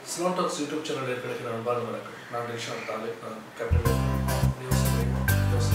Ceylon tax YouTube channel இருக்கிற அன்பான வணக்கம் நான் ரிஷாந்த் தாலே நான் captain news news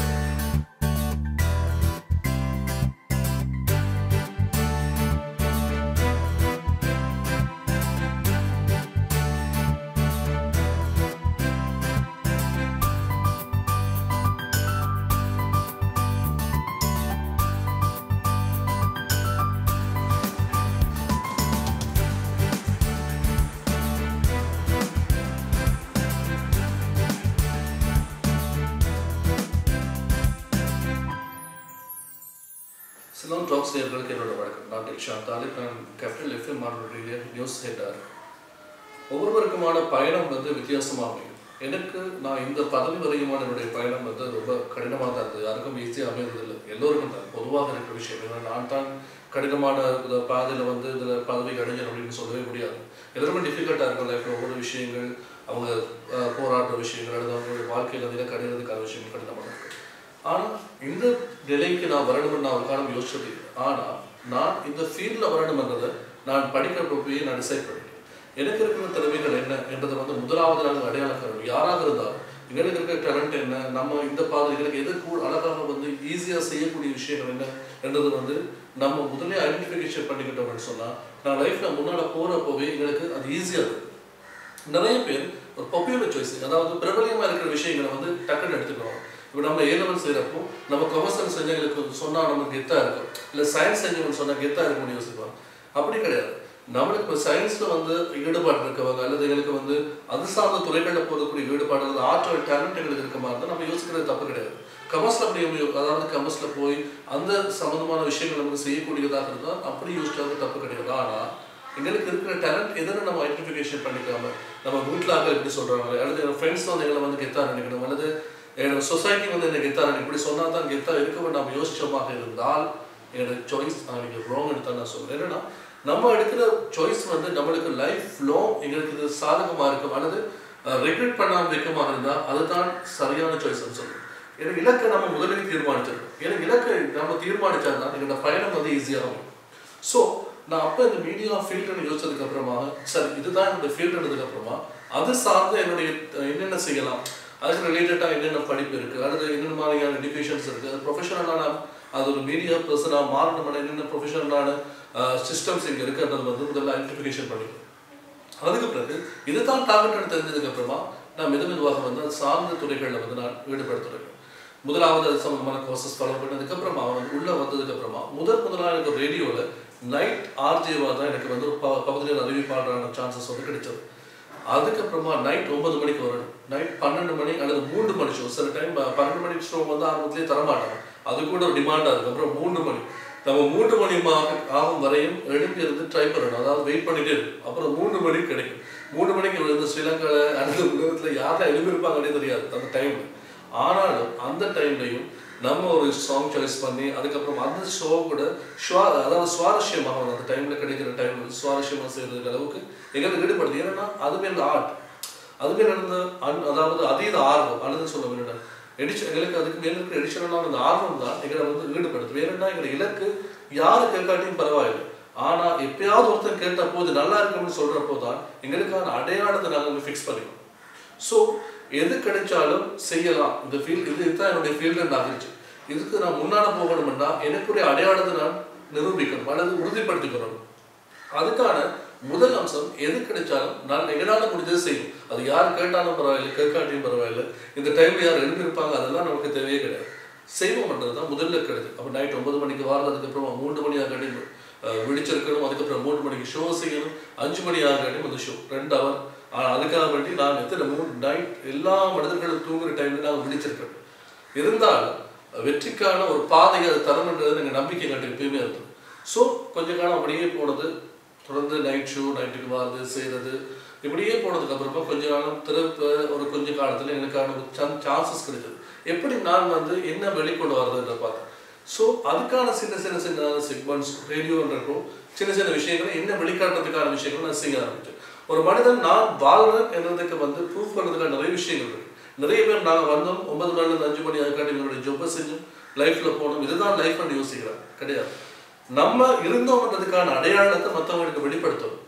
Ceylon talks நேர்களுக்கு என்னோட வணக்கம் நான் ரிஷாந்த் தாலே நான் கேப்டன் எஃப்எம் மாறுடைய நியூஸ் ஹெட்டார் ஒவ்வொருவருக்குமான பயணம் வந்து வித்தியாசமாக அமையும் எனக்கு நான் இந்த பதவி வரையுமான என்னுடைய பயணம் வந்து ரொம்ப கடினமாக தான் இருந்தது யாருக்கும் ஈஸியாக அமையறதில்லை எல்லோருக்கும் தான் பொதுவாக இருக்கிற விஷயம் ஏன்னா நான் தான் கடினமான இந்த பாதையில் வந்து இதில் பதவி அடைஞ்சேன் அப்படின்னு சொல்லவே முடியாது எல்லாருமே டிஃபிகல்ட்டாக இருக்கும் லைஃப்பில் ஒவ்வொரு விஷயங்கள் அவங்க அஹ், போராடுற விஷயங்கள் அல்லது அவங்களுடைய வாழ்க்கையில் நிலை கடையிறதுக்கான விஷயங்கள் கடினமாக இருக்கு ஆனால் இந்த நிலைக்கு நான் வரணும்னு நான் ஒரு காலம் யோசிச்சது இல்லை. ஆனால் நான் இந்த ஃபீல்டில் வரணும்ன்றதை நான் படிக்கிறப்பவே நான் டிசைட் பண்ணிட்டேன் எனக்கு இருக்கிற திறமைகள் என்ன என்றதை வந்து முதலாவது நாங்கள் அடையாளம் காரணம் யாராக இருந்தாலும் எங்களுக்கு இருக்கிற டேலண்ட் என்ன நம்ம இந்த பாதை எங்களுக்கு எது கூட அழகாக வந்து ஈஸியாக செய்யக்கூடிய விஷயங்கள் என்ன என்றது வந்து நம்ம முதலே ஐடென்டிஃபிகேஷன் பண்ணிக்கிட்டோம்னு சொன்னால் நான் லைஃப்பில் முன்னால் போகிறப்போவே எங்களுக்கு அது ஈஸியாக இருக்கும் நிறைய பேர் ஒரு பாப்புலர் சாய்ஸ் அதாவது பிரபலியமாக இருக்கிற விஷயங்களை வந்து டக்குன்னு எடுத்துக்கிறோம் இப்போ நம்ம ஏ லெவல் செய்கிறப்போ நம்ம கமர்ஷியல் செஞ்சவங்களுக்கு சொன்னால் நமக்கு கெத்தாக இருக்கும் இல்லை சயின்ஸ் செஞ்சவங்களுக்கு சொன்னால் கெத்தாக இருக்கும்னு யோசிப்பாங்க அப்படி கிடையாது நம்மளுக்கு இப்போ சயின்ஸில் வந்து ஈடுபாடு இருக்கவங்க அல்லது எங்களுக்கு வந்து அது சார்ந்த துறைகளில் போகக்கூடிய ஈடுபாடு அல்லது ஆற்றல் டேலண்ட் எங்களுக்கு இருக்க மாதிரி இருந்தால் நம்ம யோசிக்கிறது தப்பு கிடையாது கமர்ஸில் அப்படி யோ- அதாவது கமர்ஸில் போய் அந்த சம்மந்தமான விஷயங்கள் நமக்கு செய்யக்கூடியதாக இருந்தால் அப்படி யோசிச்சாலும் தப்பு கிடையாது ஆனால் எங்களுக்கு இருக்கிற டேலண்ட் எதுன்னு நம்ம ஐடென்டிஃபிகேஷன் பண்ணிக்காம நம்ம வீட்டில் ஆக எப்படி சொல்கிறாங்க அல்லது என் ஃப்ரெண்ட்ஸ் வந்து எங்களை வந்து கெத்தாக நினைக்கணும் அல்லது என்னோட சொசைட்டி வந்து என்ன கெத்தாக நினைக்கணும் இப்படி சொன்னால் தான் கெத்தாக இருக்க நம்ம யோசிச்சோமாக இருந்தால் என்னோட சாய்ஸ் நீங்கள் ராங் எடுத்தால் நான் சொல்கிறேன் என்னன்னா நம்ம எடுக்கிற சாய்ஸ் வந்து நம்மளுக்கு லைஃப் லாங் எங்களுக்கு இது சாதகமாக இருக்கும் அல்லது ரெக்ரெட் பண்ணாமல் வைக்கமாக இருந்தால் அதுதான் சரியான சாய்ஸ்னு சொல்லுவேன் ஏன்னா இலக்கை நம்ம முதலில் தீர்மானிச்சிருக்கோம் ஏன்னா இலக்கை நம்ம தீர்மானிச்சா தான் எங்களோட பயணம் வந்து ஈஸியாக இருக்கும் ஸோ நான் அப்போ இந்த மீடியா ஃபீல்டுன்னு யோசிச்சதுக்கு அப்புறமா சரி இதுதான் என்னோட ஃபீல்டுனதுக்கு அப்புறமா அது சார்ந்து என்னுடைய அஹ், என்னென்ன செய்யலாம் அதுக்கு ரிலேட்டடாக என்னென்ன படிப்பு இருக்குது அல்லது என்னென்ன மாதிரியான எஜுகேஷன்ஸ் இருக்குது அது ப்ரொஃபஷனலான அது ஒரு மீடியா பர்சனாக மாறணும்னா என்னென்ன ப்ரொஃபஷனலான சிஸ்டம்ஸ் இங்கே இருக்குன்றது வந்து முதல்ல ஐடென்டிஃபிகேஷன் பண்ணிக்கணும் அதுக்கு பிறகு இதுதான் டார்கெட் தெரிஞ்சதுக்கு அப்புறமா நான் மெது மெதுவாக வந்து அது சார்ந்த துறைகளில் வந்து நான் ஈடுபட தொடங்கினேன் முதலாவது அது சம்பந்தமான கோர்சஸ் ஃபாலோ பண்ணதுக்கு அப்புறமா வந்து உள்ள வந்ததுக்கு அப்புறமா முதல் முதலாக எனக்கு ரேடியோவில் நைட் ஆர்ஜேவா தான் எனக்கு வந்து ஒரு ப- பகுதியில் அறிவிப்பாளரான சான்சஸ் வந்து கிடைச்சது அதுக்கப்புறமா நைட் ஒன்பது மணிக்கு வரணும் நைட் பன்னெண்டு மணி அல்லது மூன்று மணி ஷோ சில டைம் பன்னெண்டு மணி ஷோ வந்து ஆரம்பத்திலேயே தரமாட்டாங்க அது கூட ஒரு டிமாண்டாக இருக்கு அப்புறம் மூன்று மணி நம்ம மூன்று மணி மா- ஆகும் வரையும் எழுப்பி இருந்து ட்ரை பண்ணணும் அதாவது வெயிட் பண்ணிட்டே இருக்கும் அப்புறம் மூன்று மணிக்கு கிடைக்கும் மூணு மணிக்கு விழுந்து ஸ்ரீலங்காவில் அல்லது உலகத்தில் யாரெல்லாம் எழுப்பியிருப்பாங்கன்னே தெரியாது அந்த டைம்ல ஆனாலும் அந்த டைம்லையும் நம்ம ஒரு சாங் சாய்ஸ் பண்ணி அதுக்கப்புறம் அந்த ஷோ கூட சுவா அதாவது சுவாரஸ்யமாக வந்து அந்த டைமில் கிடைக்கிற டைம் சுவாரஸ்யமாக செய்யறதுக்கு அளவுக்கு எங்களுக்கு ஈடுபடுது ஏன்னா அதுவே அந்த ஆர்ட் அதுவே நடந்த அன் அதாவது அதீத ஆர்வம் அல்லது சொல்ல வேண்டாம் எடிஷன் எங்களுக்கு அதுக்கு மேல இருக்கிற எடிஷனலான அந்த ஆர்வம் தான் எங்களை வந்து ஈடுபடுத்து வேற என்ன எங்களை இலக்கு யாரு கேட்காட்டியும் பரவாயில்லை ஆனா எப்பயாவது ஒருத்தர் கேட்ட போது நல்லா இருக்கும்னு சொல்றப்போ தான் எங்களுக்கான அடையாளத்தை நாங்கள் ஃபிக்ஸ் பண்ணிக்கணும் ஸோ எது கிடைச்சாலும் செய்யலாம் இந்த ஃபீல்டு இது இதுதான் என்னுடைய ஃபீல்டு ஆகிருச்சு இதுக்கு நான் முன்னால போகணும்னா எனக்குரிய அடையாளத்தை நான் நிரூபிக்கணும் அல்லது உறுதிப்படுத்திக்கணும் அதுக்கான முதல் அம்சம் எது கிடைச்சாலும் நான் எங்களால் முடிஞ்சது செய்யும் அது யார் கேட்டாலும் பரவாயில்லை கேட்காட்டியும் பரவாயில்லை இந்த டைம்ல யார் எழுந்திருப்பாங்க அதெல்லாம் நமக்கு தேவையே கிடையாது செய்வோம்ன்றது தான் முதல்ல கிடையாது அப்போ நைட் ஒன்பது மணிக்கு வாரதுக்கு அப்புறமா மூன்று மணி ஆகாட்டி அஹ், விழிச்சிருக்கணும் அதுக்கப்புறம் மூணு மணிக்கு ஷோ செய்யணும் அஞ்சு மணி ஆகாட்டி அந்த ஷோ ரெண்டு ஹவர் ஆனால் அதுக்காக வேண்டி நான் எத்தனை மூணு நைட் எல்லா மனிதர்களும் தூங்குற டைம்ல நான் விழிச்சிருக்கேன் இருந்தாலும் வெற்றிக்கான ஒரு பாதையை அது தரணுன்றது எனக்கு நம்பிக்கை கண்டு எப்பயுமே இருந்தது ஸோ கொஞ்ச காலம் அப்படியே போனது தொடர்ந்து நைட் ஷோ நைட்டுக்கு வாரது செய்கிறது இப்படியே போனதுக்கு அப்புறமா கொஞ்ச காலம் திருப்ப ஒரு கொஞ்ச காலத்தில் எனக்கான ஒரு சான்சஸ் கிடைச்சது எப்படி நான் வந்து என்ன வெளிக்கொண்டு வர்றதுன்ற பார்த்தேன் ஸோ அதுக்கான சின்ன சின்ன சின்ன செக்மெண்ட்ஸ் ரேடியோன்றப்போ சின்ன சின்ன விஷயங்களை என்ன வெளிக்காட்டுறதுக்கான விஷயங்களை நான் செய்ய ஆரம்பிச்சேன் ஒரு மனிதன் நான் வாழ்றேன் என்றதுக்கு வந்து ப்ரூஃப் பண்ணுறதுக்கான நிறைய விஷயங்கள் இருக்கு நிறைய பேர் நாங்கள் வந்தோம் ஒன்பது மணிலேருந்து அஞ்சு மணி அதுக்காண்டி எங்களுடைய ஜொப்பை செஞ்சோம் லைஃப்பில் போனோம் இதுதான் லைஃப்னு யோசிக்கிறாங்க கிடையாது நம்ம இருந்தோம்ன்றதுக்கான அடையாளத்தை மற்றவங்களுக்கு வெளிப்படுத்தணும்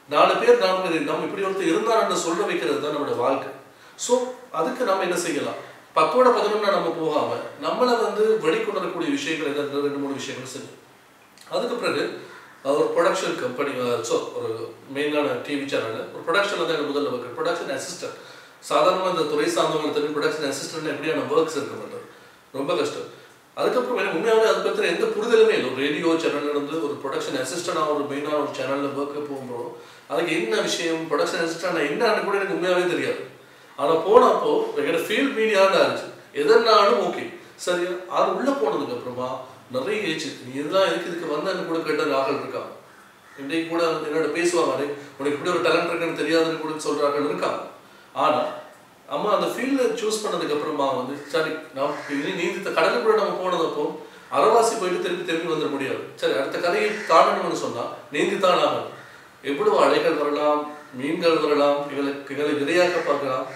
நாலு பேர் நாம நம்ம இப்படி ஒருத்தர் இருந்தான்னு சொல்ல வைக்கிறது தான் நம்மளோட வாழ்க்கை ஸோ அதுக்கு நம்ம என்ன செய்யலாம் பத்தோட பதினொன்னா நம்ம போகாம நம்மளை வந்து வெளிக்கொணரக்கூடிய விஷயங்கள் ஏதாவது ரெண்டு மூணு விஷயங்கள் செய்யும் அதுக்கு பிறகு அஹ், ஒரு ப்ரொடக்ஷன் கம்பெனி ஸோ ஒரு மெயினான டிவி சேனலில் ஒரு ப்ரொடக்ஷனில் தான் எனக்கு முதல்ல ஒர்க் ப்ரொடக்ஷன் அசிஸ்டன்ட் சாதாரணமாக இந்த துறை சார்ந்தவங்களுக்கு தெரியும் ப்ரொடக்ஷன் அசிஸ்டன்ட் எப்படியான ஒர்க்ஸ் இருக்க மாட்டது ரொம்ப கஷ்டம் அதுக்கப்புறம் எனக்கு உண்மையாகவே அதை பற்றி எந்த புரிதலுமே இல்லை ஒரு ரேடியோ சேனல்ல இருந்து ஒரு ப்ரொடக்ஷன் அசிஸ்டண்டாக ஒரு மெயினான ஒரு சேனலில் ஒர்க்கு போகும்போது அதுக்கு என்ன விஷயம் ப்ரொடக்ஷன் அசிஸ்டன்ட் என்னன்னு கூட எனக்கு உண்மையாகவே தெரியாது ஆனால் போனப்போ எங்களோட ஃபீல்ட் மீடியான்னு இருந்துச்சு எதனாலும் ஓகே சரியா அது உள்ளே போனதுக்கு அப்புறமா நிறைய ஏச்சு நீ இதெல்லாம் எதுக்கு இதுக்கு வந்தேன்னு கூட கேட்ட ஆட்கள் இருக்காங்க இன்றைக்கு கூட வந்து என்னோட பேசுவாங்க "அடே, உனக்கு இப்படி ஒரு டேலண்ட் இருக்குன்னு தெரியாதுன்னு கூட சொல்ற ஆட்கள் இருக்காங்க ஆனா அம்மா அந்த ஃபீல்டில் சூஸ் பண்ணதுக்கு அப்புறமா வந்து சரி நாம் இனி நீந்தி கடலுக்குள்ள நம்ம போனதப்போ அறவாசி போயிட்டு திருப்பி திருப்பி வந்துட முடியாது சரி அடுத்த கதையை தாண்டணும்னு சொன்னா நீந்தி தான் ஆகணும் எவ்வளவு அலைகள் வரலாம் மீன்கள் வரலாம் எங்களுக்கு எங்களை இரையாக்க பார்க்கலாம்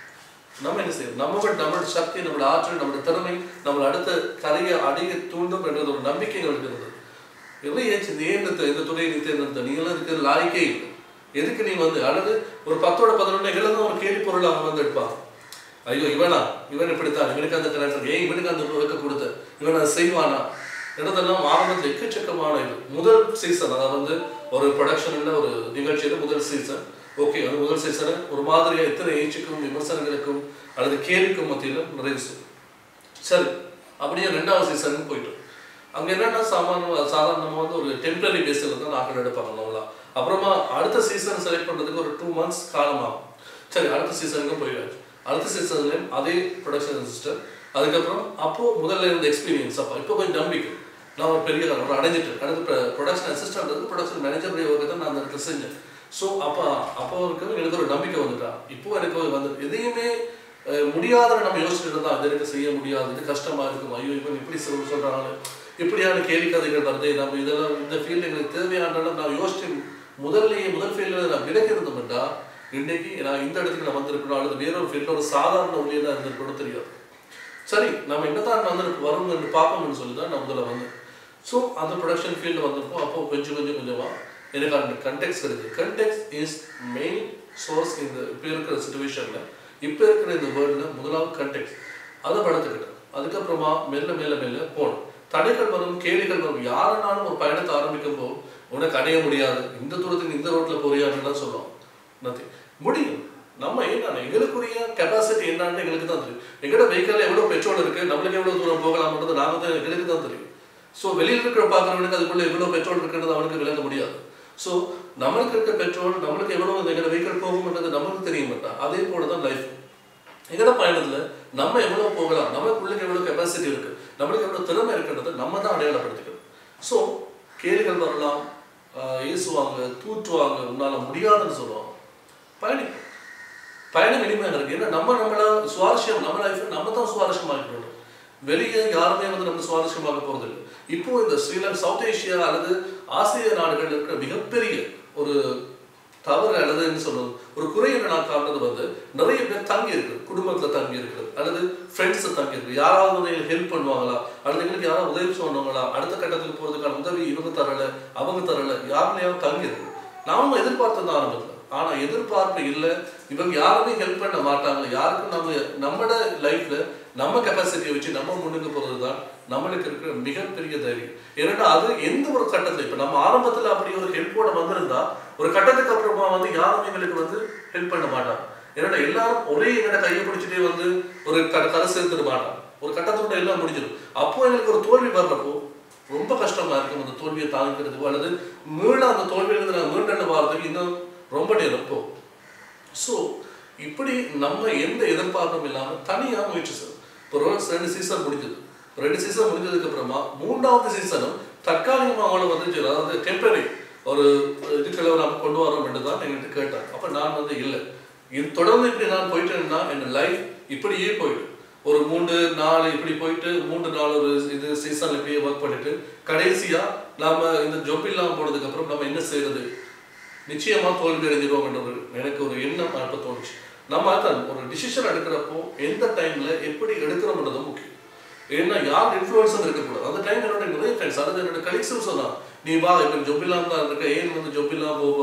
நம்ம என்ன செய்யணும் நம்மளோட நம்மளோட சக்தி நம்மளோட ஆற்றல் நம்மளோட திறமை நம்மளை அடுத்த கரையை அடைய தூண்டும் என்றது ஒரு நம்பிக்கை எங்களுக்கு இருந்தது எவ்வளோ ஏச்சு நீ ஏன் இந்த இந்த துறையை நீ தேர்ந்தெடுத்த நீங்களும் இதுக்கு லாய்க்கே இல்லை எதுக்கு நீ வந்து அல்லது ஒரு பத்தோட பதினொன்று எல்லாம் ஒரு கேள்வி பொருள் அவங்க வந்து எடுப்பாங்க ஐயோ இவனா இவன் இப்படித்தான் இவனுக்கு அந்த கலெக்டர் ஏன் இவனுக்கு அந்த ஒர்க்கை கொடுத்த இவன் அதை செய்வானா இடத்தெல்லாம் ஆரம்பத்தில் எக்கச்சக்கமான இது முதல் சீசன் அதாவது வந்து ஒரு ப்ரொடக்ஷனில் ஒரு நிகழ்ச்சியில் முதல் சீசன் ஓகே அந்த முதல் சீசனை ஒரு மாதிரியா எத்தனை ஏச்சுக்கும் விமர்சனங்களுக்கும் அல்லது கேள்விக்கும் மத்தியில் நிறைவு செய்யும் சரி அப்படியே ரெண்டாவது சீசனுக்கு போயிட்டோம் அங்க என்னன்னா சாமானிய சாதாரணமா வந்து ஒரு டெம்பரரி பேஸில் தான் நாட்கள் எடுப்பாங்க நம்மளாம் அப்புறமா அடுத்த சீசன் செலக்ட் பண்றதுக்கு ஒரு டூ மந்த்ஸ் காலமாகும் சரி அடுத்த சீசனுக்கு போயிடாச்சு அடுத்த சீசன்லேயும் அதே ப்ரொடக்ஷன் அசிஸ்டன்ட் அதுக்கப்புறம் அப்போ முதல்ல இருந்த எக்ஸ்பீரியன்ஸ் அப்போ இப்போ கொஞ்சம் நம்பிக்கை நான் ஒரு பெரிய ஒரு அடைஞ்சிட்டேன் அடுத்து production assistant production manager work தான் நான் அந்த இடத்துல செஞ்சேன் ஸோ அப்போ அப்போ இருக்கு எனக்கு ஒரு நம்பிக்கை வந்துட்டா இப்போ எனக்கு வந்து எதையுமே அஹ், முடியாதுன்னு நம்ம யோசிச்சுட்டு இருந்தா அது எனக்கு செய்ய முடியாது இது கஷ்டமா இருக்கும் ஐயோ இவன் இப்படி சொல் சொல்றாங்க இப்படியான கேலி கதைகள் வருது நம்ம இதெல்லாம் இந்த ஃபீல்டு எங்களுக்கு தேவையான நான் யோசிச்சு முதல்லயே முதல் ஃபீல்டில் நான் விலகி இருந்தோம்டா இன்னைக்கு நான் இந்த இடத்துக்கு நான் வந்திருக்கணும் அல்லது வேறொரு ஃபீல்டில் ஒரு சாதாரண ஊழியர் இருந்திருக்கணும் தெரியாது சரி நம்ம என்னதான் வந்து வரும்னு பார்ப்போம்னு சொல்லி தான் நான் முதல்ல வந்தேன் ஸோ அந்த ப்ரொடக்ஷன் ஃபீல்டு வந்தப்போ அப்போ கொஞ்சம் கொஞ்சம் கொஞ்சமா எனக்கு அந்த கண்டெக்ட் கிடைக்குது கண்டெக்ட் இஸ் மெயின் சோர்ஸ் இந்த இப்போ இருக்கிற சுச்சுவேஷனில் இப்போ இருக்கிற இந்த வேர்ல்டில் முதலாவது கண்டெக்ட் அதை வளர்த்துக்கிட்டேன் அதுக்கப்புறமா மெல்ல மெல்ல மெல்ல போனோம் தடைகள் வரும் கேள்விகள் வரும் யாருனாலும் ஒரு பயணத்தை ஆரம்பிக்கும் போது உனக்கு அடைய முடியாது இந்த தூரத்துக்கு இந்த ரோட்டில் போறியான்னு தான் சொல்லுவோம் நத்திங் முடியும் நம்ம என்ன எங்களுக்குரிய கெப்பாசிட்டி என்னன்னு எங்களுக்கு தான் தெரியும் எங்கட வெஹிக்கிள் எவ்வளோ பெட்ரோல் இருக்கு நம்மளுக்கு எவ்வளோ தூரம் போகலாம்ன்றது நாம தான் எங்களுக்கு தான் தெரியும் ஸோ வெளியில் இருக்கிற பார்க்குறவனுக்கு அதுக்குள்ள எவ்வளோ பெட்ரோல் இருக்குன்றது அவனுக்கு விளங்க முடியாது ஸோ நம்மளுக்கு இருக்க பெட்ரோல் நம்மளுக்கு எவ்வளோ எங்களோட வெஹிக்கிள் போகும்ன்றது நம்மளுக்கு தெரிய மாட்டான் அதே போல தான் லைஃப் எங்கட பயணத்துல நம்ம எவ்வளவு போகலாம் நமக்குள்ளுக்கு எவ்வளவு கெப்பாசிட்டி இருக்கு நம்மளுக்கு எவ்வளவு திறமை இருக்குன்றதை நம்ம தான் அடையாளப்படுத்திக்கணும் ஸோ கேள்விகள் வரலாம் ஆஹ் ஏசுவாங்க தூற்றுவாங்க உன்னால முடியாதுன்னு சொல்லுவாங்க பயணிக்கும் பயணம் இனிமையாக இருக்கு ஏன்னா நம்ம நம்மள சுவாரஸ்யம் நம்ம லைஃப் நம்ம தான் சுவாரஸ்யமாக்கணும் வெளியே யாருமே வந்து நம்ம சுவாரஸ்யமாக போறது இல்லை இப்போ இந்த ஸ்ரீலங்கா சவுத் ஏசியா அல்லது ஆசிய நாடுகள் இருக்கிற மிகப்பெரிய ஒரு தவறு அல்லதுன்னு சொல்லணும் ஒரு குறை என்ன நான் காண்றது வந்து நிறைய பேர் தங்கி இருக்கு குடும்பத்துல தங்கி இருக்கிறது அல்லது ஃப்ரெண்ட்ஸ் தங்கி இருக்கு யாராவது வந்து எங்களுக்கு ஹெல்ப் பண்ணுவாங்களா அல்லது எங்களுக்கு யாராவது உதவி பண்ணுவாங்களா அடுத்த கட்டத்துக்கு போறதுக்கான உதவி இவங்க தரல அவங்க தரல யாருலையாவது தங்கி இருக்கு நாமும் எதிர்பார்த்தது ஆரம்பத்தில் ஆனா எதிர்பார்ப்பு இல்லை இவங்க யாருமே ஹெல்ப் பண்ண மாட்டாங்க யாருக்கும் நம்ம நம்மட லைஃப்ல நம்ம கெப்பாசிட்டியை வச்சு நம்ம முன்னுக்கு போறது தான் நம்மளுக்கு இருக்கிற மிகப்பெரிய தைரியம் ஏன்னா அது எந்த ஒரு கட்டத்துல இப்ப நம்ம ஆரம்பத்துல அப்படி ஒரு ஹெல்ப்போட வந்திருந்தா ஒரு கட்டத்துக்கு அப்புறமா வந்து யாரும் எங்களுக்கு வந்து ஹெல்ப் பண்ண மாட்டாங்க ஏன்னா எல்லாரும் ஒரே எங்கட கையை பிடிச்சிட்டே வந்து ஒரு க- கரை சேர்த்துட மாட்டாங்க ஒரு கட்டத்தோட எல்லாம் முடிஞ்சிடும் அப்போ எங்களுக்கு ஒரு தோல்வி வர்றப்போ ரொம்ப கஷ்டமா இருக்கும் அந்த தோல்வியை தாங்கிக்கிறதுக்கோ அல்லது மீள அந்த தோல்வியிலிருந்து நான் மீண்டெண்ண வாரதுக்கு இன்னும் ரொம்ப நேரம் போகும் ஸோ இப்படி நம்ம எந்த எதிர்பார்ப்பும் இல்லாமல் தனியாக முயற்சி செய்யணும் இப்போ ரோல்ஸ் ரெண்டு சீசன் முடிஞ்சது ரெண்டு சீசன் முடிஞ்சதுக்கு அப்புறமா மூன்றாவது சீசனும் தற்காலிகமாக அவளை வந்து சரி, அதாவது டெம்பரரி ஒரு இதுக்குள்ள நம்ம கொண்டு வரோம் என்று தான் என்கிட்ட கேட்டாங்க அப்போ நான் வந்து இல்லை இது தொடர்ந்து இப்படி நான் போயிட்டேன்னா என் லைஃப் இப்படியே போயிடும் ஒரு மூன்று நாலு இப்படி போயிட்டு மூன்று நாலு ஒரு இது சீசன் இப்படியே ஒர்க் பண்ணிட்டு கடைசியா நாம இந்த ஜொப் இல்லாம போனதுக்கு அப்புறம் நம்ம என்ன செய்யறது நிச்சயமா தோல்வி அடைஞ்சிருவோம் என்ற ஒரு எனக்கு ஒரு எண்ணம் அப்ப தோணுச்சு நம்ம அதான் ஒரு டிசிஷன் எடுக்கிறப்போ எந்த டைம்ல எப்படி எடுக்கிறோம்ன்றது முக்கியம் ஏன்னா யார் இன்ஃப்ளூயன்ஸும் இருக்கக்கூடாது அந்த டைம் என்னோட நிறைய ஃப்ரெண்ட்ஸ் அதாவது என்னோட கலீக்ஸும் சொன்னான் நீ வா இப்போ ஜொப் இல்லாம தான் இருக்க ஏன் வந்து ஜொப் இல்லாம போக போற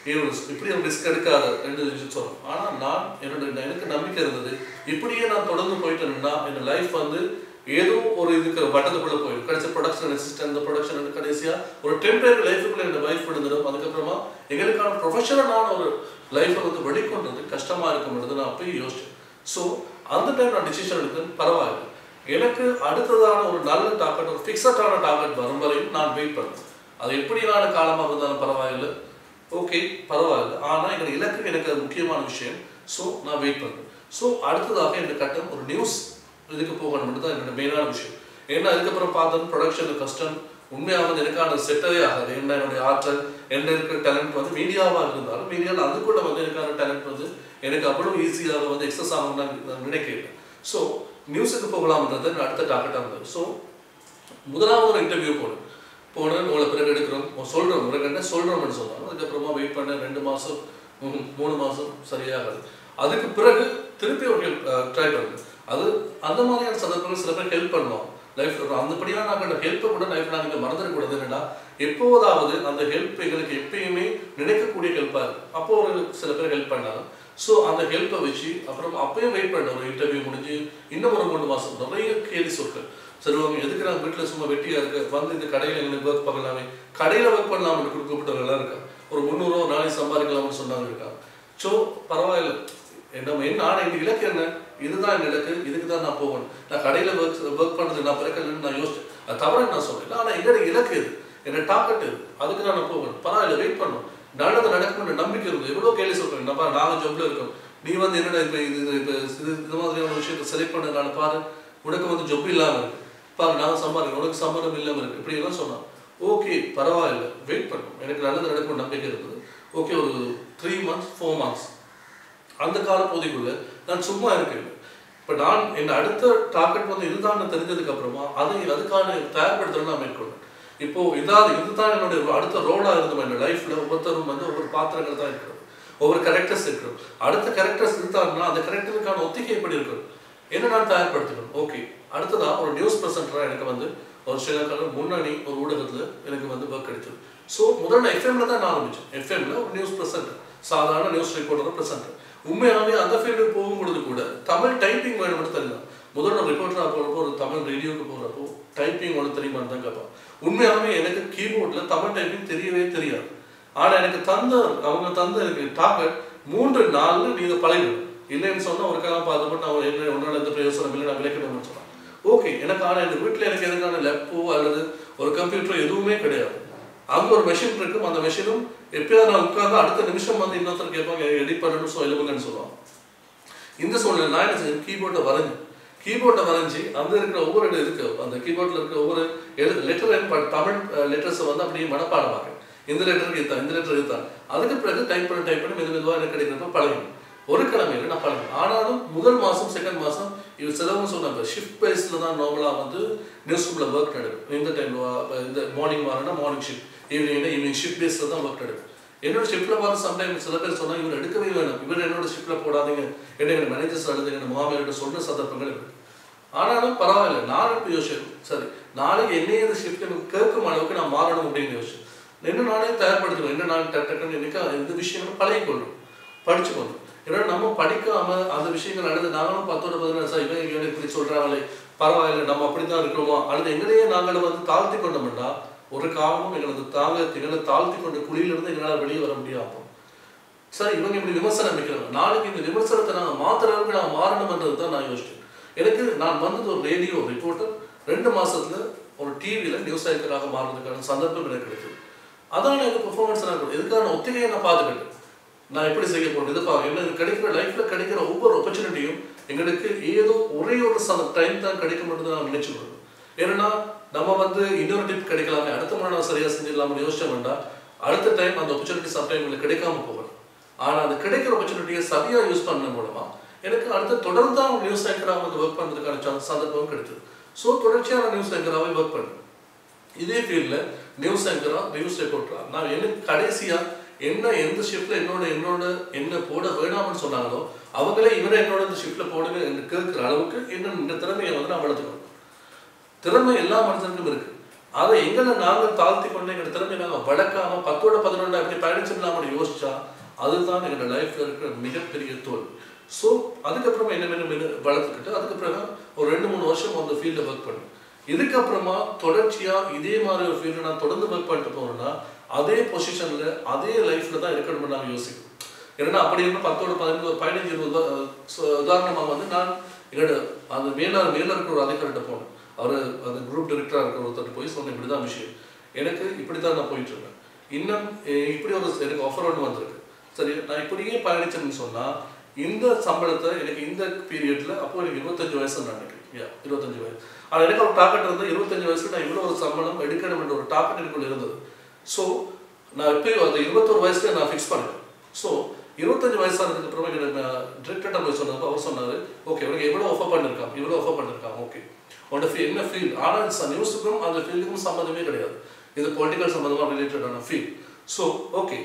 இவர் இப்படி ஒரு ரிஸ்க் எடுக்காத ரெண்டு விஷயம் சொல்றோம் ஆனா நான் என்னோட எனக்கு நம்பிக்கை இருந்தது இப்படியே நான் தொடர்ந்து போயிட்டேன்னா என் லைஃப் வந்து ஏதோ ஒரு இதுக்கு வட்டத்துக்குள்ள போயிடும் கடைசி ப்ரொடக்ஷன் அசிஸ்டன்ட் இந்த ப்ரொடக்ஷன் கடைசியா ஒரு டெம்பரரி லைஃபுக்குள்ள இந்த லைஃப் விழுந்துடும் அதுக்கப்புறமா எங்களுக்கான ப்ரொஃபஷனலான ஒரு லைஃப்பை வந்து வெளிக்கொண்டது கஷ்டமா இருக்கும்ன்றது நான் அப்பயும் யோசிச்சேன் ஸோ அந்த டைம் நான் டிசிஷன் எடுத்தேன் பரவாயில்லை எனக்கு அடுத்ததான ஒரு நல்ல டார்கெட் ஒரு ஃபிக்ஸடான டார்கெட் வரும் வரையும் நான் வெயிட் பண்ணேன் அது எப்படியான காலமாக இருந்தாலும் பரவாயில்லை ஓகே பரவாயில்ல ஆனால் எங்கள் இலக்கு எனக்கு அது முக்கியமான விஷயம் ஸோ நான் வெயிட் பண்ணுறேன் ஸோ அடுத்ததாக எனக்கு கட்டம் ஒரு நியூஸ் இதுக்கு போகணும் தான் என்னோட மெயினான விஷயம் ஏன்னா அதுக்கப்புறம் பார்த்தோம் ப்ரொடக்ஷன் கஷ்டம் உண்மையாக வந்து எனக்கான செட்டவே ஆகாது என்ன என்னுடைய ஆற்றல் என்ன இருக்கிற டேலண்ட் வந்து மீடியாவாக இருந்தாலும் மீடியாவில் அதுக்குள்ள வந்து எனக்கான டேலண்ட் வந்து எனக்கு அவ்வளோ ஈஸியாக வந்து எக்ஸஸ் ஆகும் நான் நினைக்கிறேன் ஸோ நியூஸுக்கு போகலாம்ன்றது என்னோட அடுத்த டார்கெட்டாக இருந்தது ஸோ முதலாவது ஒரு இன்டர்வியூ போனேன் போனேன் உங்களை பிறகு எடுக்கிறோம் சொல்கிறோம் பிறகு என்ன சொல்கிறோம்னு சொன்னாங்க அதுக்கப்புறமா வெயிட் பண்ண ரெண்டு மாதம் மூணு மாதம் சரியாகாது அதுக்கு பிறகு திருப்பி ஒரு ஹெல்ப் ட்ரை பண்ணுது அது அந்த மாதிரியான சந்தர்ப்பங்கள் சில பேர் ஹெல்ப் பண்ணுவோம் லைஃப் அந்தபடியாக நாங்கள் ஹெல்ப்பை கூட லைஃப் நாங்கள் இங்கே மறந்துடக்கூடாது என்னன்னா எப்போதாவது அந்த ஹெல்ப் எங்களுக்கு எப்பயுமே நினைக்கக்கூடிய ஹெல்ப்பாக இருக்கும் அப்போ ஒரு சில பேர் ஹெல்ப் பண்ணாங்க ஸோ அந்த ஹெல்ப்பை வச்சு அப்புறம் அப்பயும் வெயிட் பண்ண ஒரு இன்டர்வியூ முடிஞ்சு இன்னும் ஒரு மூணு மாதம் நிறைய கேள்வி சொற்கள் சரி அவங்க எதுக்கு நான் வீட்டில் சும்மா வெட்டியாக இருக்க வந்து இந்த கடையில் எங்களுக்கு ஒர்க் பண்ணலாமே கடையில் ஒர்க் பண்ணலாம்னு கொடுக்கப்பட்டவங்களாம் இருக்காங்க ஒரு முந்நூறுவா நாளைக்கு சம்பாதிக்கலாம்னு சொன்னாங்க இருக்காங்க ஸோ பரவாயில்ல என்ன என்ன ஆனால் இந்த இலக்கு என்ன இதுதான் என் இலக்கு இதுக்கு தான் நான் போகணும் நான் கடையில் ஒர்க் ஒர்க் பண்ணுறது நான் பிறக்கலன்னு நான் யோசிச்சேன் அது தவறு நான் சொல்றேன் ஆனால் என்னோட இலக்கு இது என்னோட டார்கெட் இது அதுக்கு தான் நான் போகணும் பரவாயில்ல வெயிட் பண்ணணும் நல்லது நடக்கும்னு நம்பிக்கை இருந்தது எவ்வளோ கேள்வி சொல்கிறேன் நம்ம நாங்கள் ஜாப்ல இருக்கோம் நீ வந்து என்னடா இப்போ இது இது இப்போ இது இந்த மாதிரியான விஷயத்தை செலக்ட் பண்ணதுனால பாரு உனக்கு வந்து ஜொப் இல்லாமல் இருக்கு பாரு நான் சம்பாதிக்கிறேன் உனக்கு சம்பளம் இல்லாமல் இருக்கு இப்படி எல்லாம் சொன்னான் ஓகே பரவாயில்ல வெயிட் பண்ணும் எனக்கு நல்லது நடக்கும் நம்பிக்கை இருந்தது ஓகே ஒரு த்ரீ மந்த்ஸ் ஃபோர் மந்த்ஸ் அந்த காலப்பகுதிக்குள்ள நான் சும்மா இருக்கேன் இப்போ நான் என் அடுத்த டார்கெட் வந்து இதுதான் தெரிஞ்சதுக்கு அப்புறமா அதை அதுக்கான தயார்படுத்தல் நான் மேற்கொண்டேன் இப்போ இதாவது இதுதான் என்னுடைய அடுத்த ரோலா இருந்தோம் என் லைஃப்ல ஒவ்வொருத்தரும் வந்து ஒவ்வொரு பாத்திரங்கள் தான் இருக்கிறது ஒவ்வொரு கேரக்டர்ஸ் இருக்கிறோம் அடுத்த கேரக்டர்ஸ் இருந்தாங்கன்னா அந்த கேரக்டருக்கான ஒத்திகை எப்படி இருக்கும் என்ன நான் தயார்படுத்திக்கணும் ஓகே அடுத்ததா ஒரு நியூஸ் ப்ரெசென்டரா எனக்கு வந்து ஒரு ஸ்ரீலங்காவில் முன்னணி ஒரு ஊடகத்துல எனக்கு வந்து ஒர்க் கிடைச்சது ஸோ முதல்ல எஃப்எம்ல தான் நான் ஆரம்பிச்சேன் எஃப்எம்ல ஒரு நியூஸ் ப்ரெசென்டர் சாதாரண நியூஸ் ரிப்போர்ட்டர் ப்ரெசென்டர் உண்மையாகவே அந்த ஃபீல்டுக்கு போகும்பொழுது கூட தமிழ் டைப்பிங் வேணும்னு தெரியலாம் முதல்ல நான் ரிப்போர்ட்டராக போகிறப்போ ஒரு தமிழ் ரேடியோக்கு போகிறப்போ டைப்பிங் ஒன்று தெரியுமான்னு தான் கேட்பான் உண்மையாகவே எனக்கு கீபோர்டில் தமிழ் டைப்பிங் தெரியவே தெரியாது ஆனால் எனக்கு தந்த அவங்க தந்த எனக்கு டார்கெட் மூன்று நாளில் நீ இதை பழகிடும் இல்லைன்னு சொன்னால் ஒரு காலம் பார்த்துப்போ நான் என்ன ஒன்றால் எந்த பிரயோசனம் இல்லை நான் விளக்கணும்னு சொன்னேன் ஓகே எனக்கு ஆனால் எங்கள் வீட்டில் எனக்கு எதுக்கான லேப்போ அல்லது ஒரு கம்ப்யூட்டரோ எதுவுமே கிடையாது அங்கே ஒரு மெஷின் இருக்கும் அந்த மெஷினும் எப்பயாவது நான் உட்காந்து அடுத்த நிமிஷம் வந்து இன்னொருத்தர் கேட்பாங்க எடிட் பண்ணணும் ஸோ எழுதுங்கன்னு சொல்லுவாங்க இந்த சூழ்நிலை நான் என்ன செஞ்சேன் கீபோர்டை வரைஞ்சு கீபோர்டை வரைஞ்சி அந்த இருக்கிற ஒவ்வொரு இடம் இருக்கு அந்த கீபோர்டில் இருக்கிற ஒவ்வொரு எழு லெட்டர் தமிழ் லெட்டர்ஸை வந்து அப்படியே மனப்பாடமாக இந்த லெட்டருக்கு இதுதான் இந்த லெட்டர் இதுதான் அதுக்கு பிறகு டைப் பண்ணி டைப் பண்ணி மெது மெதுவாக எனக்கு கிடைக்கிறப்ப பழகணும் ஒரு கிழமையில நான் பழகணும் ஆனாலும் முதல் மாதம் செகண்ட் மாதம் இவர் சிலவங்க சொன்னாங்க ஷிஃப்ட் பேஸில் தான் நார்மலாக வந்து நியூஸ் ரூமில் ஒர்க் நடக்கும் இந்த டைம் இந்த மார்னிங் வரனா morning shift evening evening shift பேஸில் தான் ஒர்க் நடக்கும் என்னோட ஷிஃப்ட்ல பார்த்து சம்டைம் சில பேர் சொன்னா இவர் எடுக்கவே வேணும் இவர் என்னோட ஷிஃப்ட்ல போடாதீங்க என்ன எங்க மேனேஜர்ஸ் அல்லது எங்க மாமியார்கிட்ட சொன்ன சந்தர்ப்பங்கள் இருக்கு ஆனாலும் பரவாயில்ல நான் இப்ப யோசிச்சேன் சரி நாளைக்கு என்னையே இந்த ஷிஃப்ட் எனக்கு கேட்கும் அளவுக்கு நான் மாறணும் அப்படின்னு யோசிச்சேன் என்ன நானே தயார்படுத்தணும் என்ன நான் டக்கு டக்குன்னு இன்னைக்கு இந்த விஷயங்களை பழகிக்கொள்ளும் படிச்சுக்கொள்ளும் ஏன்னா நம்ம படிக்காம அந்த விஷயங்கள் நடந்து நாங்களும் பத்தோட பதினாறு சார் இவன் இவன் இப்படி சொல்றாங்களே பரவாயில்ல நம்ம அப்படித்தான் இருக்கிறோமா அல்லது எங்களையே நாங்கள் வந்து தாழ்த்தி கொண்டோம்னா ஒரு காரணமும் எங்களது தாங்க எங்களை தாழ்த்தி கொண்ட குழியிலிருந்து எங்களால் வெளியே வர முடியாது சார் இவங்க இப்படி விமர்சனம் வைக்கிறாங்க நாளைக்கு இந்த விமர்சனத்தை நாங்கள் மாத்துற அளவுக்கு நான் மாறணும்ன்றது தான் நான் யோசிச்சேன் எனக்கு நான் வந்தது ஒரு ரேடியோ ரிப்போர்ட்டர் ரெண்டு மாசத்துல ஒரு டிவியில நியூஸ் ஆங்கராக மாறுறதுக்கான சந்தர்ப்பம் எனக்கு கிடைக்குது அதான் எனக்கு பெர்ஃபார்மன்ஸ் நான் கொடுக்கும் இதுக்கான ஒத்திகையை நான் பார்த்துக்கிட்டேன் நான் எப்படி செய்ய போறேன் இது பா என்ன இது கிடைக்கிற லைஃப்ல கிடைக்கிற ஒவ்வொரு ஆப்பர்ச்சுனிட்டியும் எங்களுக்கு ஏதோ ஒரே ஒரு டைம் தான் கிடைக்கும்ன்றது நான் நினைச்சு கொள்றேன் ஏன்னா நம்ம வந்து இன்னொரு டிப் கிடைக்கலாமே அடுத்த முறை நான் சரியா செஞ்சிடலாம்னு யோசிச்ச வேண்டாம் அடுத்த டைம் அந்த ஆப்பர்ச்சுனிட்டி சம்டைம் எங்களுக்கு கிடைக்காம போகலாம் ஆனா அந்த கிடைக்கிற ஆப்பர்ச்சுனிட்டியை சரியா யூஸ் பண்ண மூலமா எனக்கு அடுத்து தொடர்ந்து தான் நியூஸ் ஆங்கராக வந்து ஒர்க் பண்ணுறதுக்கான சான்ஸ் சந்தர்ப்பம் கிடைச்சது ஸோ தொடர்ச்சியான நியூஸ் ஆங்கராகவே ஒர்க் பண்ணேன் இதே ஃபீல்டில் நியூஸ் ஆங்கரா நியூஸ் ரிப்போர்ட்டரா நான் எனக்கு கடைசியா என்ன எந்த ஷிஃப்ட்ல என்னோட என்னோட என்ன போட வேணாம்னு சொன்னாங்களோ அவங்களே இவரை என்னோட இந்த ஷிஃப்ட்ல போடுங்க என்று கேட்கிற அளவுக்கு என்ன இந்த திறமையை வந்து நான் வளர்த்துக்கணும் திறமை எல்லா மனுஷனுக்கும் இருக்கு அதை எங்களை நாங்கள் தாழ்த்தி கொண்டு எங்க திறமை நாங்கள் வளர்க்காம பத்தோட பதினொன்று அப்படி பயணிச்சிடலாம்னு யோசிச்சா அதுதான் எங்களோட லைஃப்ல இருக்கிற மிகப்பெரிய தோல்வி ஸோ அதுக்கப்புறமா என்ன மேலும் மேலும் வளர்த்துக்கிட்டு அதுக்கப்புறம் ஒரு ரெண்டு மூணு வருஷம் அந்த ஃபீல்டில் ஒர்க் பண்ணேன் இதுக்கப்புறமா தொடர்ச்சியா இதே மாதிரி ஒரு ஃபீல்டில் நான் தொடர்ந்து ஒர்க் பண்ணிட்டு போறேன்னா அதே பொசிஷன்ல அதே லைஃப்ல தான் இருக்கணும்னு நான் யோசிக்கிறேன் ஏன்னா அப்படி இருந்து பத்தோட பதினஞ்சு ஒரு பதினஞ்சு இருபது உதா- சு- உதாரணமா வந்து நான் என்னோட அந்த மேல மேல இருக்கிற ஒரு அதிகாரிட்ட போனேன் அவர் அந்த குரூப் டைரக்டரா இருக்கிற ஒருத்தர் போய் சொன்ன இப்படிதான் விஷயம் எனக்கு இப்படித்தான் நான் போயிட்டு இருக்கேன் இன்னும் எ- இப்படி ஒரு எனக்கு ஆஃபர் ஒன்று வந்திருக்கு சரி நான் இப்படியே பயணிச்சேன்னு சொன்னா இந்த சம்பளத்தை எனக்கு இந்த பீரியட்ல அப்போ எனக்கு இருபத்தஞ்சு வயசு நான் நினைக்கிறேன் Yeah, இருபத்தஞ்சு வயசு ஆனா எனக்கு ஒரு டார்கெட் வந்து இருபத்தஞ்சு வயசுல நான் இவ்வளவு ஒரு சம்பளம் எடுக்கணும் என்ற ஒரு டார்கெட் எனக்குள்ள இருந்தது ஸோ நான் இப்பயும் அந்த இருபத்தொரு வயசுல நான் ஃபிக்ஸ் பண்ணிட்டேன் ஸோ இருபத்தஞ்சு வயசானதுக்கு அப்புறமா எனக்கு டிரெக்டர்கிட்ட போய் சொன்னப்போ அவர் சொன்னாரு ஓகே உனக்கு எவ்வளோ ஆஃபர் பண்ணிருக்கான் இவ்வளோ ஆஃபர் பண்ணிருக்கான் ஓகே உன்னோட ஃபீல் என்ன ஃபீல் ஆனால் நியூஸுக்கும் அந்த ஃபீல்டுக்கும் சம்மந்தமே கிடையாது இது பொலிட்டிக்கல் சம்மந்தமாக ரிலேட்டடான ஃபீல் ஸோ ஓகே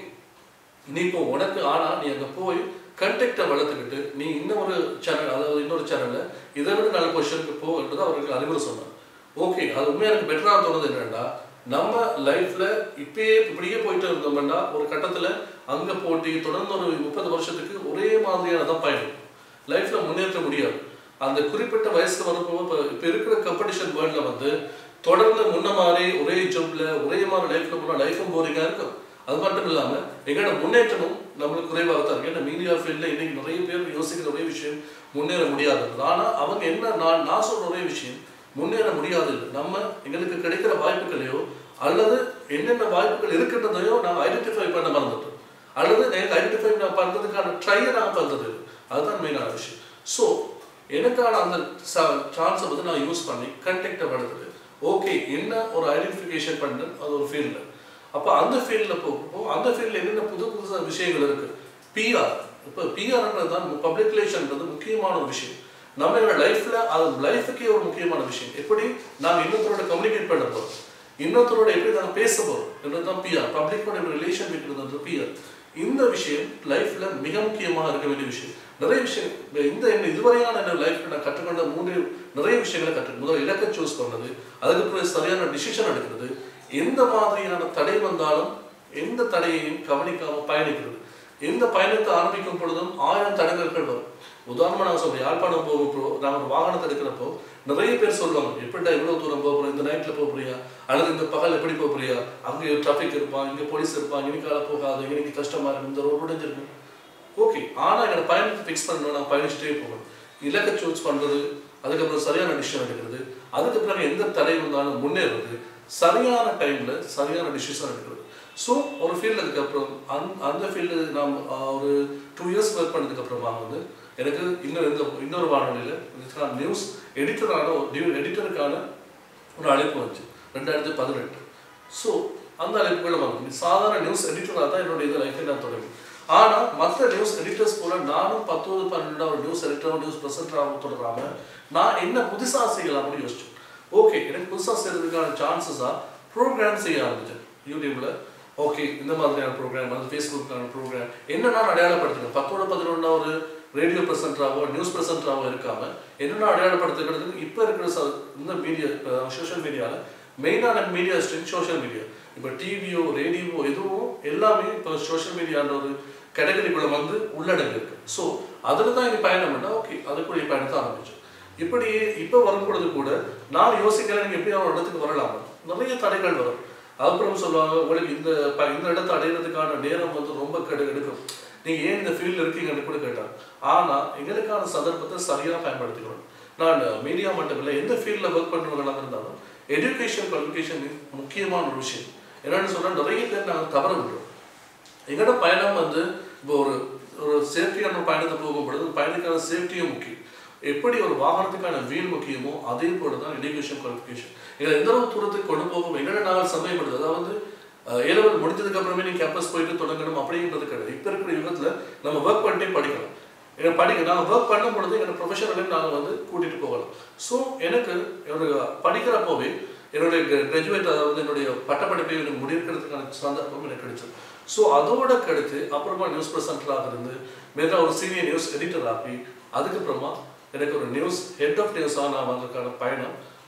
நீ இப்போ உனக்கு ஆனா நீ அங்க போய் கண்டெக்டை வளர்த்துக்கிட்டு நீ இன்னொரு சேனல் அதாவது இன்னொரு சேனல்ல இதை விட நல்ல பொசிஷனுக்கு போன்றது அவருக்கு அறிவுரை சொன்னார் ஓகே அது உண்மையாக எனக்கு பெட்டராக தோணுது என்னன்னா நம்ம லைஃப்ல இப்பயே இப்படியே போயிட்டு இருந்தோம்னா ஒரு கட்டத்துல அங்க போட்டி தொடர்ந்து ஒரு முப்பது வருஷத்துக்கு ஒரே மாதிரியானதான் பயணம் லைஃப்ல முன்னேற்ற முடியாது அந்த குறிப்பிட்ட வயசுல வரப்போ இப்போ இப்போ இருக்கிற கம்படிஷன் வேர்ல்ட்ல வந்து தொடர்ந்து முன்ன மாதிரி ஒரே ஜாப்ல ஒரே மாதிரி லைஃப்ல போனால் லைஃபும் போரிங்கா இருக்கும் அது மட்டும் இல்லாம எங்களோட முன்னேற்றமும் நம்மளுக்கு குறைவாக தான் இருக்கு ஏன்னா மீடியா ஃபீல்ட்ல இன்னைக்கு நிறைய பேர் யோசிக்கிற ஒரே விஷயம் முன்னேற முடியாது ஆனா அவங்க என்ன நான் நான் சொல்ற ஒரே விஷயம் முன்னேற முடியாது இல்லை. நம்ம எங்களுக்கு கிடைக்கிற வாய்ப்புகளையோ அல்லது என்னென்ன வாய்ப்புகள் இருக்கின்றதையோ நாங்கள் ஐடென்டிஃபை பண்ண மறந்துட்டோம் அல்லது எனக்கு ஐடென்டிஃபை பண்ணுறதுக்கான ட்ரையை நாங்கள் பண்ணுறது இல்லை. அதுதான் மெயினான விஷயம் ஸோ எனக்கான அந்த சான்ஸை வந்து நான் யூஸ் பண்ணி கண்டெக்டை வளர்த்துட்டு ஓகே என்ன ஒரு ஐடென்டிஃபிகேஷன் பண்ணு அது ஒரு ஃபீல்டில் அப்போ அந்த ஃபீல்டில் போகிறப்போ அந்த ஃபீல்டில் என்னென்ன புது புதுசாக விஷயங்கள் இருக்குது பிஆர் இப்போ பிஆர்ன்றது தான் பப்ளிக் ரிலேஷன்ன்றது முக்கியமான ஒரு விஷயம் நம்ம எங்களோட லைஃப்ல அது லைஃபுக்கே ஒரு முக்கியமான விஷயம் எப்படி நாங்கள் இன்னொருத்தரோட கம்யூனிகேட் பண்ண போகிறோம் இன்னொருத்தரோட எப்படி நாங்கள் பேச போகிறோம் என்றதுதான் பிஆர் பப்ளிக்கோட ரிலேஷன் வைக்கிறது பிஆர் இந்த விஷயம் லைஃப்ல மிக முக்கியமாக இருக்க வேண்டிய விஷயம் நிறைய விஷயம் இந்த- இந்த என்ன இதுவரையான என்ன லைஃப்ல நான் கற்றுக்கொண்ட மூன்று நிறைய விஷயங்களை கற்று முதல்ல இலக்கை சூஸ் பண்ணது அதுக்கப்புறம் சரியான டிசிஷன் எடுக்கிறது எந்த மாதிரியான தடை வந்தாலும் எந்த தடையையும் கவனிக்காம பயணிக்கிறது எந்த பயணத்தை ஆரம்பிக்கும் பொழுதும் ஆயிரம் தடங்கல்கள் வரும் உதாரணமா நான் சொல்றேன் யாழ்ப்பாணம் போகிறப்போ நான் ஒரு வாகனத்தை எடுக்கிறப்போ நிறைய பேர் சொல்லுவாங்க எப்படிடா இவ்வளவு தூரம் போக போறோம் இந்த நைட்ல போக போறியா அல்லது இந்த பகல் எப்படி போக போறியா அங்கே டிராஃபிக் இருப்பான் இங்க போலீஸ் இருப்பான் இன்னைக்கால போகாது இன்னைக்கு கஷ்டமா இருக்கு இந்த ரோடு முடிஞ்சிருக்கு ஓகே ஆனா என்னோட பயணத்தை ஃபிக்ஸ் பண்ணணும் நான் பயணிச்சுட்டே போகணும் இலக்கை சூஸ் பண்றது அதுக்கப்புறம் சரியான டிசிஷன் எடுக்கிறது அதுக்கப்புறம் எந்த தடை வந்தாலும் முன்னேறது சரியான டைம்ல சரியான டிசிஷன் எடுக்கிறது ஸோ ஒரு ஃபீல்டு அதுக்கப்புறம் அந் அந்த ஃபீல்டு நாம் ஆஹ், ஒரு டூ இயர்ஸ் ஒர்க் பண்ணதுக்கு அப்புறமா வந்து எனக்கு இன்னொரு இந்த இன்னொரு வானொலியில் இதுக்கான நியூஸ் எடிட்டரான ஒரு எடிட்டருக்கான ஒரு அழைப்பு வந்துச்சு ரெண்டாயிரத்தி பதினெட்டு ஸோ அந்த அழைப்புகள் வந்து சாதாரண நியூஸ் எடிட்டராக தான் என்னோட இது லைஃபை நான் தொடங்கி ஆனால் மற்ற நியூஸ் எடிட்டர்ஸ் போல நானும் பத்தொன்பது பன்னெண்டாவது ஒரு நியூஸ் எடிட்டரோ நியூஸ் ப்ரெசென்டராக தொடராம நான் என்ன புதுசாக செய்யலாம்னு யோசிச்சேன் ஓகே எனக்கு புதுசாக செய்யறதுக்கான சான்சஸாக ப்ரோக்ராம் செய்ய ஆரம்பிச்சேன் யூடியூப்ல ஓகே இந்த மாதிரியான ப்ரோக்ராம் அது ஃபேஸ்புக்கான ப்ரோக்ராம் என்ன நான் அடையாளப்படுத்துறேன் பத்தோட பதினொன்றா ஒரு ரேடியோ ப்ரெசென்டராகவோ நியூஸ் ப்ரெசென்டராகவோ இருக்காம என்ன நான் அடையாளப்படுத்துகிறதுக்கு இப்போ இருக்கிற ச- இந்த மீடியா சோஷியல் மீடியாவில் மெயினான மீடியா ஸ்ட்ரீம் சோஷியல் மீடியா இப்போ டிவியோ ரேடியோவோ எதுவும் எல்லாமே இப்போ சோஷியல் மீடியான்ற ஒரு கேட்டகரிக்குள்ள வந்து உள்ளடங்கி இருக்கு ஸோ அதில் தான் இங்கே பயணம் பண்ணால் ஓகே அதுக்குரிய பயணத்தை ஆரம்பிச்சோம் இப்படி இப்போ வரும் பொழுது கூட நான் யோசிக்கிறேன் நீங்கள் எப்படி ஒரு இடத்துக்கு வரலாம் நிறைய தடைகள் வரும் அப்புறம் சொல்லுவாங்க உங்களுக்கு இந்த ப- இந்த இடத்தை அடையிறதுக்கான நேரம் வந்து ரொம்ப கெடு எடுக்கும் நீங்கள் ஏன் இந்த ஃபீல்டில் இருக்கீங்கன்னு கூட கேட்டாங்க ஆனால் எங்களுக்கான சந்தர்ப்பத்தை சரியாக பயன்படுத்திக்கணும் நான் மீடியா மட்டும் இல்லை எந்த ஃபீல்டில் ஒர்க் பண்ணுறவங்களாக இருந்தாலும் எஜுகேஷன் குவாலிஃபிகேஷன் முக்கியமான ஒரு விஷயம் என்னன்னு சொன்னால் நிறைய பேர் நாங்கள் தவற விடுறோம் எங்களோட பயணம் வந்து இப்போ ஒரு ஒரு சேஃப்டியான பயணத்தை போகும் பொழுது பயணத்துக்கான சேஃப்டியும் முக்கியம் எப்படி ஒரு வாகனத்துக்கான வீல் முக்கியமோ அதே போல தான் எஜுகேஷன் குவாலிஃபிகேஷன் எங்களை எந்த அளவு தூரத்துக்கு கொண்டு போகும் என்னென்ன நாங்கள் சமயப்படுது அதாவது ஏலவல் முடிஞ்சதுக்கு அப்புறமே நீ கேம்பஸ் போயிட்டு தொடங்கணும் அப்படின்றது கிடையாது இப்போ இருக்கிற யுகத்தில் நம்ம ஒர்க் பண்ணிட்டே படிக்கலாம் எனக்கு படிக்க நாங்கள் ஒர்க் பண்ணும் பொழுது என்னோட ப்ரொஃபஷனலையும் நாங்கள் வந்து கூட்டிகிட்டு போகலாம் ஸோ எனக்கு என்னுடைய படிக்கிறப்போவே என்னுடைய கிராஜுவேட் அதாவது என்னுடைய பட்டப்படிப்பை எனக்கு முடிக்கிறதுக்கான சந்தர்ப்பம் எனக்கு கிடைச்சது ஸோ அதோட கடுத்து அப்புறமா நியூஸ் ப்ரெசென்டராக இருந்து மேலே ஒரு சீனியர் நியூஸ் எடிட்டர் ஆகி அதுக்கப்புறமா எனக்கு ஒரு நியூஸ் ஹெட் ஆஃப் நியூஸாக நான் வந்ததுக்கான பயணம்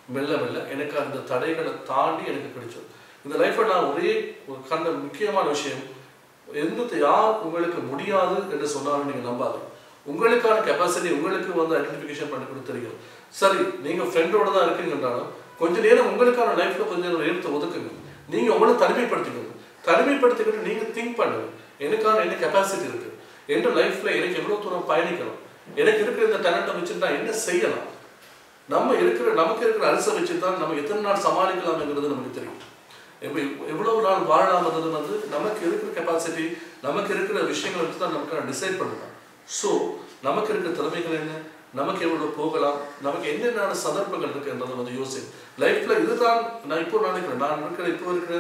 மெல்ல மெல்ல எனக்கு அந்த தடைகளை தாண்டி எனக்கு கிடைச்சது இந்த லைஃப்ல நான் ஒரே ஒரு கண்ட முக்கியமான விஷயம் எந்த யார் உங்களுக்கு முடியாது என்று சொன்னாலும் நீங்க நம்பாது உங்களுக்கான கெப்பாசிட்டி உங்களுக்கு வந்து ஐடென்டிஃபிகேஷன் பண்ணி கொடுத்து தெரியும் சரி நீங்க ஃப்ரெண்டோட தான் இருக்கீங்கன்றாலும் கொஞ்ச நேரம் உங்களுக்கான லைஃப்ல கொஞ்சம் நேரத்தை ஒதுக்குங்க நீங்க உங்களை தனிமைப்படுத்திக்கணும் தனிமைப்படுத்திக்கிட்டு நீங்க திங்க் பண்ணுங்க எனக்கான என்ன கெப்பாசிட்டி இருக்கு என் லைஃப்ல எனக்கு எவ்வளவு தூரம் பயணிக்கலாம் எனக்கு இருக்கிற இந்த டேலண்ட்டை வச்சுட்டு நான் என்ன செய்யலாம் நம்ம இருக்கிற நமக்கு இருக்கிற அரிசை வச்சு தான் நம்ம எத்தனை நாள் சமாளிக்கலாம்ங்கிறது நமக்கு தெரியும் இப்போ எவ்வளவு நாள் வாழலாம்ன்றது வந்து நமக்கு இருக்கிற கெப்பாசிட்டி நமக்கு இருக்கிற விஷயங்களை வச்சு தான் நமக்கு டிசைட் பண்ணலாம் ஸோ நமக்கு இருக்கிற திறமைகள் என்ன நமக்கு எவ்வளவு போகலாம் நமக்கு என்னென்ன சந்தர்ப்பங்கள் இருக்குன்றதை வந்து யோசி லைஃப்ல இதுதான் நான் இப்போ நினைக்கிறேன் நான் இருக்கிற இப்போ இருக்கிற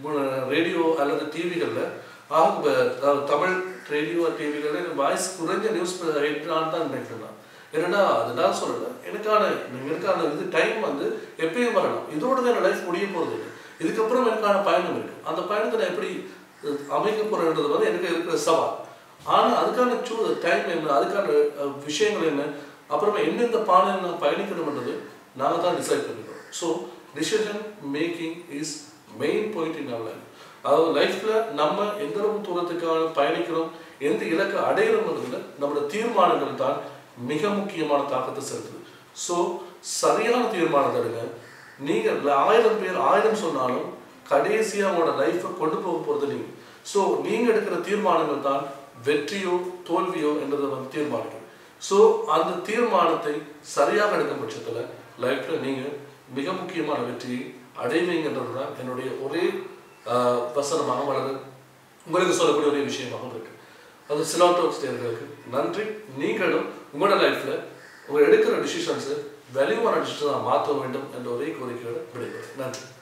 ரேடியோ அல்லது டிவிகளில் ஆக அதாவது தமிழ் ரேடியோ டிவிகளில் வாய்ஸ் குறைஞ்ச நியூஸ் ஹெட்லான்னு தான் நினைக்கிறேன் நான் என்னன்னா அதுதான் சொல்லல எனக்கான எனக்கான இது டைம் வந்து எப்பயும் வரலாம் இதோட தான் என் லைஃப் முடிய போகிறது இல்லை இதுக்கப்புறம் எனக்கான பயணம் இருக்கு அந்த பயணத்தை நான் எப்படி அஹ், அமைக்க போறேன்றது வந்து எனக்கு இருக்கிற சவால் ஆனால் அதுக்கான சூ டைம் என்ன அதுக்கான அஹ், விஷயங்கள் என்ன அப்புறமா எந்தெந்த பாதையில் நான் பயணிக்கணும்ன்றது நாங்கள் தான் டிசைட் பண்ணிக்கிறோம் so decision making is main point in our life அதாவது லைஃப்ல நம்ம எந்த அளவு தூரத்துக்காக பயணிக்கிறோம் எந்த இலக்கை அடையிறோம்ன்றதுல நம்மளோட தீர்மானங்கள் தான் மிக முக்கியமான தாக்கத்தை செலுத்துது ஸோ சரியான தீர்மானத்தை எடுங்க நீங்க ஆயிரம் பேர் ஆயிரம் சொன்னாலும் கடைசியா உங்களோட லைஃப்பை கொண்டு போக போறது நீங்க ஸோ நீங்க எடுக்கிற தீர்மானங்கள் தான் வெற்றியோ தோல்வியோ என்றதை வந்து தீர்மானிக்கும் ஸோ அந்த தீர்மானத்தை சரியாக எடுக்கும் பட்சத்துல லைஃப்ல நீங்க மிக முக்கியமான வெற்றியை அடைவீங்கன்றது தான் என்னுடைய ஒரே ஆஹ், வசனமாக வளரு உங்களுக்கு சொல்லக்கூடிய ஒரே விஷயமாக இருக்கு அது சிலாட்டோக்ஸ் தேர்களுக்கு நன்றி நீங்களும் உங்களோட லைஃப்ல உங்க எடுக்கிற டிசிஷன்ஸை வெளிவான டிசிஷனாக மாற்ற வேண்டும் என்ற ஒரே கோரிக்கையோட விடைபெறும் நன்றி